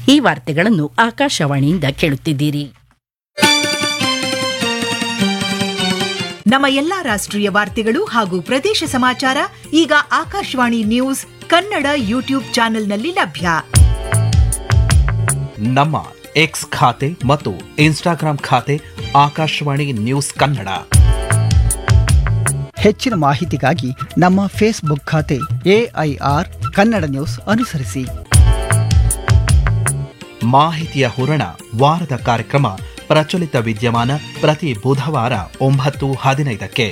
ಈ ವಾರ್ತೆಗಳನ್ನು ಆಕಾಶವಾಣಿಯಿಂದ ಕೇಳುತ್ತಿದ್ದೀರಿ ನಮ್ಮ ಎಲ್ಲಾ ರಾಷ್ಟ್ರೀಯ ವಾರ್ತೆಗಳು ಹಾಗೂ ಪ್ರದೇಶ ಸಮಾಚಾರ ಈಗ ಆಕಾಶವಾಣಿ ನ್ಯೂಸ್ ಕನ್ನಡ ಯೂಟ್ಯೂಬ್ ಚಾನೆಲ್ನಲ್ಲಿ ಲಭ್ಯ ನಮ್ಮ ಎಕ್ಸ್ ಖಾತೆ ಮತ್ತು ಇನ್ಸ್ಟಾಗ್ರಾಂ ಖಾತೆ ಆಕಾಶವಾಣಿ ನ್ಯೂಸ್ ಕನ್ನಡ ಹೆಚ್ಚಿನ ಮಾಹಿತಿಗಾಗಿ ನಮ್ಮ ಫೇಸ್ಬುಕ್ ಖಾತೆ ಎಐಆರ್ ಕನ್ನಡ ನ್ಯೂಸ್ ಅನುಸರಿಸಿ ಮಾಹಿತಿಯ ಹೂರಣ ವಾರದ ಕಾರ್ಯಕ್ರಮ ಪ್ರಚಲಿತ ವಿದ್ಯಮಾನ ಪ್ರತಿ ಬುಧವಾರ ಒಂಬತ್ತು ಹದಿನೈದಕ್ಕೆ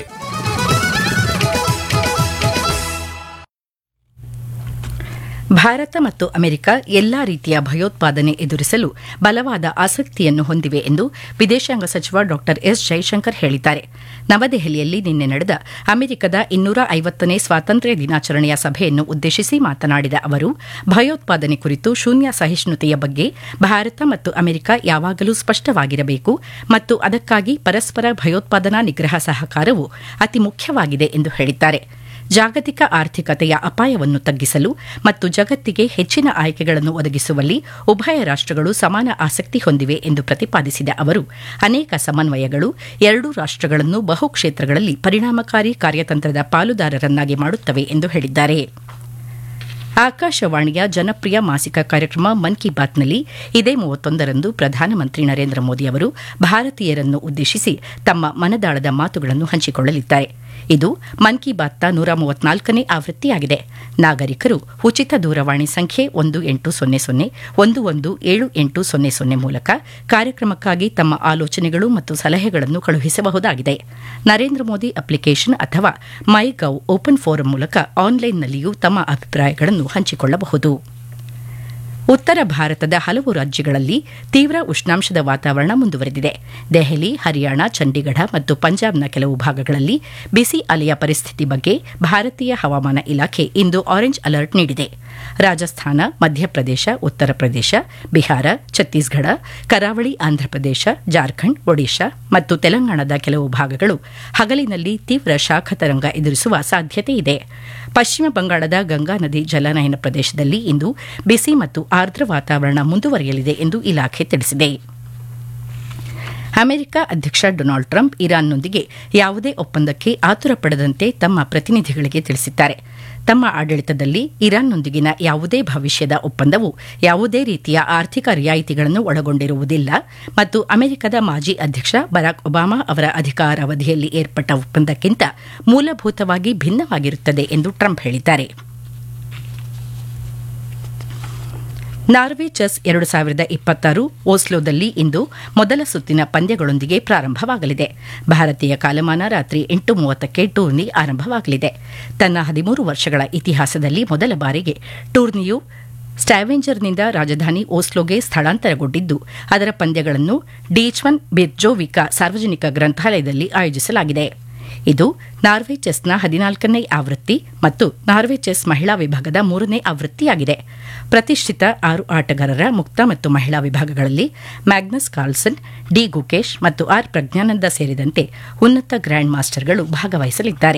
ಭಾರತ ಮತ್ತು ಅಮೆರಿಕ ಎಲ್ಲಾ ರೀತಿಯ ಭಯೋತ್ಪಾದನೆ ಎದುರಿಸಲು ಬಲವಾದ ಆಸಕ್ತಿಯನ್ನು ಹೊಂದಿವೆ ಎಂದು ವಿದೇಶಾಂಗ ಸಚಿವ ಡಾ ಎಸ್ ಜೈಶಂಕರ್ ಹೇಳಿದ್ದಾರೆ ನವದೆಹಲಿಯಲ್ಲಿ ನಿನ್ನೆ ನಡೆದ ಅಮೆರಿಕದ ಇನ್ನೂರ ಐವತ್ತನೇ ಸ್ವಾತಂತ್ರ್ಯ ದಿನಾಚರಣೆಯ ಸಭೆಯನ್ನು ಉದ್ದೇಶಿಸಿ ಮಾತನಾಡಿದ ಅವರು ಭಯೋತ್ಪಾದನೆ ಕುರಿತು ಶೂನ್ಯ ಸಹಿಷ್ಣುತೆಯ ಬಗ್ಗೆ ಭಾರತ ಮತ್ತು ಅಮೆರಿಕ ಯಾವಾಗಲೂ ಸ್ಪಷ್ಟವಾಗಿರಬೇಕು ಮತ್ತು ಅದಕ್ಕಾಗಿ ಪರಸ್ಪರ ಭಯೋತ್ಪಾದನಾ ನಿಗ್ರಹ ಸಹಕಾರವು ಅತಿ ಮುಖ್ಯವಾಗಿದೆ ಎಂದು ಹೇಳಿದ್ದಾರೆ ಜಾಗತಿಕ ಆರ್ಥಿಕತೆಯ ಅಪಾಯವನ್ನು ತಗ್ಗಿಸಲು ಮತ್ತು ಜಗತ್ತಿಗೆ ಹೆಚ್ಚಿನ ಆಯ್ಕೆಗಳನ್ನು ಒದಗಿಸುವಲ್ಲಿ ಉಭಯ ರಾಷ್ಟಗಳು ಸಮಾನ ಆಸಕ್ತಿ ಹೊಂದಿವೆ ಎಂದು ಪ್ರತಿಪಾದಿಸಿದ ಅವರು ಅನೇಕ ಸಮನ್ವಯಗಳು ಎರಡೂ ರಾಷ್ಟಗಳನ್ನು ಬಹು ಕ್ಷೇತ್ರಗಳಲ್ಲಿ ಪರಿಣಾಮಕಾರಿ ಕಾರ್ಯತಂತ್ರದ ಪಾಲುದಾರರನ್ನಾಗಿ ಮಾಡುತ್ತವೆ ಎಂದು ಹೇಳಿದ್ದಾರೆ ಆಕಾಶವಾಣಿಯ ಜನಪ್ರಿಯ ಮಾಸಿಕ ಕಾರ್ಯಕ್ರಮ ಮನ್ ಕಿ ಬಾತ್ನಲ್ಲಿ ಇದೇ ಮೂವತ್ತೊಂದರಂದು ಪ್ರಧಾನಮಂತ್ರಿ ನರೇಂದ್ರ ಮೋದಿ ಅವರು ಭಾರತೀಯರನ್ನು ಉದ್ದೇಶಿಸಿ ತಮ್ಮ ಮನದಾಳದ ಮಾತುಗಳನ್ನು ಹಂಚಿಕೊಳ್ಳಲಿದ್ದಾರೆ ಇದು ಮನ್ ಕಿ ಬಾತ್ನ ನೂರ ಮೂವತ್ನಾಲ್ಕನೇ ಆವೃತ್ತಿಯಾಗಿದೆ ನಾಗರಿಕರು ಉಚಿತ ದೂರವಾಣಿ ಸಂಖ್ಯೆ ಒಂದು ಎಂಟು ಸೊನ್ನೆ ಸೊನ್ನೆ ಒಂದು ಒಂದು ಏಳು ಎಂಟು ಸೊನ್ನೆ ಸೊನ್ನೆ ಮೂಲಕ ಕಾರ್ಯಕ್ರಮಕ್ಕಾಗಿ ತಮ್ಮ ಆಲೋಚನೆಗಳು ಮತ್ತು ಸಲಹೆಗಳನ್ನು ಕಳುಹಿಸಬಹುದಾಗಿದೆ ನರೇಂದ್ರ ಮೋದಿ ಅಪ್ಲಿಕೇಶನ್ ಅಥವಾ ಮೈ ಗವ್ ಓಪನ್ ಫೋರಂ ಮೂಲಕ ಆನ್ಲೈನ್ನಲ್ಲಿಯೂ ತಮ್ಮ ಅಭಿಪ್ರಾಯಗಳನ್ನು ಹಂಚಿಕೊಳ್ಳಬಹುದು ಉತ್ತರ ಭಾರತದ ಹಲವು ರಾಜ್ಯಗಳಲ್ಲಿ ತೀವ್ರ ಉಷ್ಣಾಂಶದ ವಾತಾವರಣ ಮುಂದುವರೆದಿದೆ ದೆಹಲಿ ಹರಿಯಾಣ ಚಂಡೀಗಢ ಮತ್ತು ಪಂಜಾಬ್ನ ಕೆಲವು ಭಾಗಗಳಲ್ಲಿ ಬಿಸಿ ಅಲೆಯ ಪರಿಸ್ಥಿತಿ ಬಗ್ಗೆ ಭಾರತೀಯ ಹವಾಮಾನ ಇಲಾಖೆ ಇಂದು ಆರೆಂಜ್ ಅಲರ್ಟ್ ನೀಡಿದೆ ರಾಜಸ್ಥಾನ ಮಧ್ಯಪ್ರದೇಶ ಉತ್ತರ ಪ್ರದೇಶ ಬಿಹಾರ ಛತ್ತೀಸ್ಗಢ ಕರಾವಳಿ ಆಂಧ್ರಪ್ರದೇಶ ಜಾರ್ಖಂಡ್ ಒಡಿಶಾ ಮತ್ತು ತೆಲಂಗಾಣದ ಕೆಲವು ಭಾಗಗಳು ಹಗಲಿನಲ್ಲಿ ತೀವ್ರ ಶಾಖ ತರಂಗ ಎದುರಿಸುವ ಸಾಧ್ಯತೆ ಇದೆ ಪಶ್ಚಿಮ ಬಂಗಾಳದ ಗಂಗಾ ನದಿ ಜಲನಯನ ಪ್ರದೇಶದಲ್ಲಿ ಇಂದು ಬಿಸಿ ಮತ್ತು ಆರ್ದ್ರ ವಾತಾವರಣ ಮುಂದುವರಿಯಲಿದೆ ಎಂದು ಇಲಾಖೆ ತಿಳಿಸಿದೆ ಅಮೆರಿಕ ಅಧ್ಯಕ್ಷ ಡೊನಾಲ್ಡ್ ಟ್ರಂಪ್ ಇರಾನ್ನೊಂದಿಗೆ ಯಾವುದೇ ಒಪ್ಪಂದಕ್ಕೆ ಆತುರ ಪಡದಂತೆ ತಮ್ಮ ಪ್ರತಿನಿಧಿಗಳಿಗೆ ತಿಳಿಸಿದ್ದಾರೆ ತಮ್ಮ ಆಡಳಿತದಲ್ಲಿ ಇರಾನ್ನೊಂದಿಗಿನ ಯಾವುದೇ ಭವಿಷ್ಯದ ಒಪ್ಪಂದವು ಯಾವುದೇ ರೀತಿಯ ಆರ್ಥಿಕ ರಿಯಾಯಿತಿಗಳನ್ನು ಒಳಗೊಂಡಿರುವುದಿಲ್ಲ ಮತ್ತು ಅಮೆರಿಕದ ಮಾಜಿ ಅಧ್ಯಕ್ಷ ಬರಾಕ್ ಒಬಾಮಾ ಅವರ ಅಧಿಕಾರಾವಧಿಯಲ್ಲಿ ಏರ್ಪಟ್ಟ ಒಪ್ಪಂದಕ್ಕಿಂತ ಮೂಲಭೂತವಾಗಿ ಭಿನ್ನವಾಗಿರುತ್ತದೆ ಎಂದು ಟ್ರಂಪ್ ಹೇಳಿದ್ದಾರೆ ನಾರ್ವೆ ಚೆಸ್ ಎರಡು ಸಾವಿರದ ಇಪ್ಪತ್ತಾರು ಓಸ್ಲೋದಲ್ಲಿ ಇಂದು ಮೊದಲ ಸುತ್ತಿನ ಪಂದ್ಯಗಳೊಂದಿಗೆ ಪ್ರಾರಂಭವಾಗಲಿದೆ ಭಾರತೀಯ ಕಾಲಮಾನ ರಾತ್ರಿ ಎಂಟು ಮೂವತ್ತಕ್ಕೆ ಟೂರ್ನಿ ಆರಂಭವಾಗಲಿದೆ ತನ್ನ ಹದಿಮೂರು ವರ್ಷಗಳ ಇತಿಹಾಸದಲ್ಲಿ ಮೊದಲ ಬಾರಿಗೆ ಟೂರ್ನಿಯು ಸ್ಟ್ಯಾವೆಂಜರ್ನಿಂದ ರಾಜಧಾನಿ ಓಸ್ಲೋಗೆ ಸ್ಥಳಾಂತರಗೊಂಡಿದ್ದು ಅದರ ಪಂದ್ಯಗಳನ್ನು ಡೀಚ್ವನ್ ಬಿರ್ಜೋವಿಕಾ ಸಾರ್ವಜನಿಕ ಗ್ರಂಥಾಲಯದಲ್ಲಿ ಆಯೋಜಿಸಲಾಗಿದೆ ಇದು ನಾರ್ವೆ ಚೆಸ್ನ ಹದಿನಾಲ್ಕನೇ ಆವೃತ್ತಿ ಮತ್ತು ನಾರ್ವೆ ಚೆಸ್ ಮಹಿಳಾ ವಿಭಾಗದ ಮೂರನೇ ಆವೃತ್ತಿಯಾಗಿದೆ ಪ್ರತಿಷ್ಠಿತ ಆರು ಆಟಗಾರರ ಮುಕ್ತ ಮತ್ತು ಮಹಿಳಾ ವಿಭಾಗಗಳಲ್ಲಿ ಮ್ಯಾಗ್ನಸ್ ಕಾರ್ಲ್ಸನ್ ಡಿ ಗುಕೇಶ್ ಮತ್ತು ಆರ್ ಪ್ರಜ್ಞಾನಂದ ಸೇರಿದಂತೆ ಉನ್ನತ ಗ್ರ್ಯಾಂಡ್ ಮಾಸ್ಟರ್ಗಳು ಭಾಗವಹಿಸಲಿದ್ದಾರೆ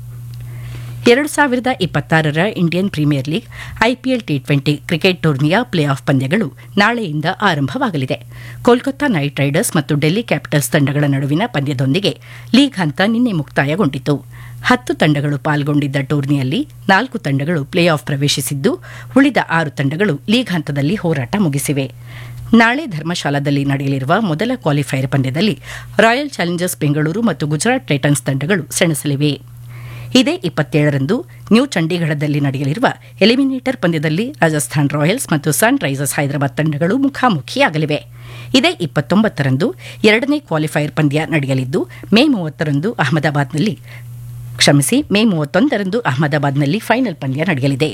ಎರಡು ಸಾವಿರದ ಇಪ್ಪತ್ತಾರರ Indian premier league IPL T twenty cricket ಟೂರ್ನಿಯ ಪ್ಲೇ ಆಫ್ ಪಂದ್ಯಗಳು ನಾಳೆಯಿಂದ ಆರಂಭವಾಗಲಿದೆ ಕೋಲ್ಕತ್ತಾ ನೈಟ್ ರೈಡರ್ಸ್ ಮತ್ತು ಡೆಲ್ಲಿ ಕ್ಯಾಪಿಟಲ್ಸ್ ತಂಡಗಳ ನಡುವಿನ ಪಂದ್ಯದೊಂದಿಗೆ ಲೀಗ್ ಹಂತ ನಿನ್ನೆ ಮುಕ್ತಾಯಗೊಂಡಿತು ಹತ್ತು ತಂಡಗಳು ಪಾಲ್ಗೊಂಡಿದ್ದ ಟೂರ್ನಿಯಲ್ಲಿ ನಾಲ್ಕು ತಂಡಗಳು ಪ್ಲೇ ಆಫ್ ಪ್ರವೇಶಿಸಿದ್ದು ಉಳಿದ ಆರು ತಂಡಗಳು ಲೀಗ್ ಹಂತದಲ್ಲಿ ಹೋರಾಟ ಮುಗಿಸಿವೆ ನಾಳೆ ಧರ್ಮಶಾಲಾದಲ್ಲಿ ನಡೆಯಲಿರುವ ಮೊದಲ ಕ್ವಾಲಿಫೈಯರ್ ಪಂದ್ಯದಲ್ಲಿ ರಾಯಲ್ ಚಾಲೆಂಜರ್ಸ್ ಬೆಂಗಳೂರು ಮತ್ತು ಗುಜರಾತ್ ಟೈಟನ್ಸ್ ತಂಡಗಳು ಸೆಣಸಲಿವೆ ಇದೇ ಇಪ್ಪತ್ತೇಳರಂದು ನ್ಯೂ ಚಂಡೀಗಢದಲ್ಲಿ ನಡೆಯಲಿರುವ ಎಲಿಮಿನೇಟರ್ ಪಂದ್ಯದಲ್ಲಿ ರಾಜಸ್ಥಾನ್ ರಾಯಲ್ಸ್ ಮತ್ತು ಸನ್ ರೈಸರ್ಸ್ ಹೈದರಾಬಾದ್ ತಂಡಗಳು ಮುಖಾಮುಖಿಯಾಗಲಿವೆ ಇದೇ ಇಪ್ಪತ್ತೊಂಬತ್ತರಂದು ಎರಡನೇ ಕ್ವಾಲಿಫೈಯರ್ ಪಂದ್ಯ ನಡೆಯಲಿದ್ದು ಮೇ ಮೂವತ್ತರಂದು ಅಹಮದಾಬಾದ್ನಲ್ಲಿ ಕ್ಷಮಿಸಿ ಮೇ ಮೂವತ್ತೊಂದರಂದು ಅಹಮದಾಬಾದ್ನಲ್ಲಿ ಫೈನಲ್ ಪಂದ್ಯ ನಡೆಯಲಿದೆ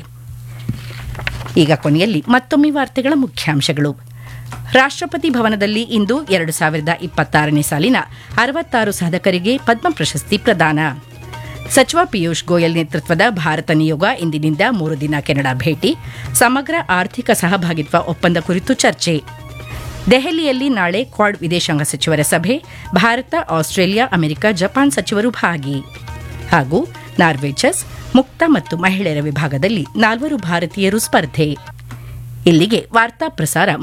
ಈಗ ಕೊನೆಯಲ್ಲಿ ಮತ್ತೊಮ್ಮೆ ವಾರ್ತೆಗಳ ಮುಖ್ಯಾಂಶಗಳು ರಾಷ್ಟ್ರಪತಿ ಭವನದಲ್ಲಿ ಇಂದು ಎರಡು ಸಾವಿರದ ಇಪ್ಪತ್ತಾರನೇ ಸಾಲಿನ ಅರವತ್ತಾರು ಸಾಧಕರಿಗೆ ಪದ್ಮ ಪ್ರಶಸ್ತಿ ಪ್ರದಾನ ಸಚಿವ ಪಿಯೂಷ್ ಗೋಯಲ್ ನೇತೃತ್ವದ ಭಾರತ ನಿಯೋಗ ಇಂದಿನಿಂದ ಮೂರು ದಿನ ಕೆನಡಾ ಭೇಟಿ ಸಮಗ್ರ ಆರ್ಥಿಕ ಸಹಭಾಗಿತ್ವ ಒಪ್ಪಂದ ಕುರಿತು ಚರ್ಚೆ ದೆಹಲಿಯಲ್ಲಿ ನಾಳೆ ಕ್ವಾಡ್ ವಿದೇಶಾಂಗ ಸಚಿವರ ಸಭೆ ಭಾರತ ಆಸ್ಟ್ರೇಲಿಯಾ ಅಮೆರಿಕ ಜಪಾನ್ ಸಚಿವರು ಭಾಗಿ ಹಾಗೂ ನಾರ್ವೆ ಚೆಸ್ ಮುಕ್ತ ಮತ್ತು ಮಹಿಳೆಯರ ವಿಭಾಗದಲ್ಲಿ ನಾಲ್ವರು ಭಾರತೀಯರು ಸ್ಪರ್ಧೆ ಇಲ್ಲಿಗೆ ವಾರ್ತಾ ಪ್ರಸಾರ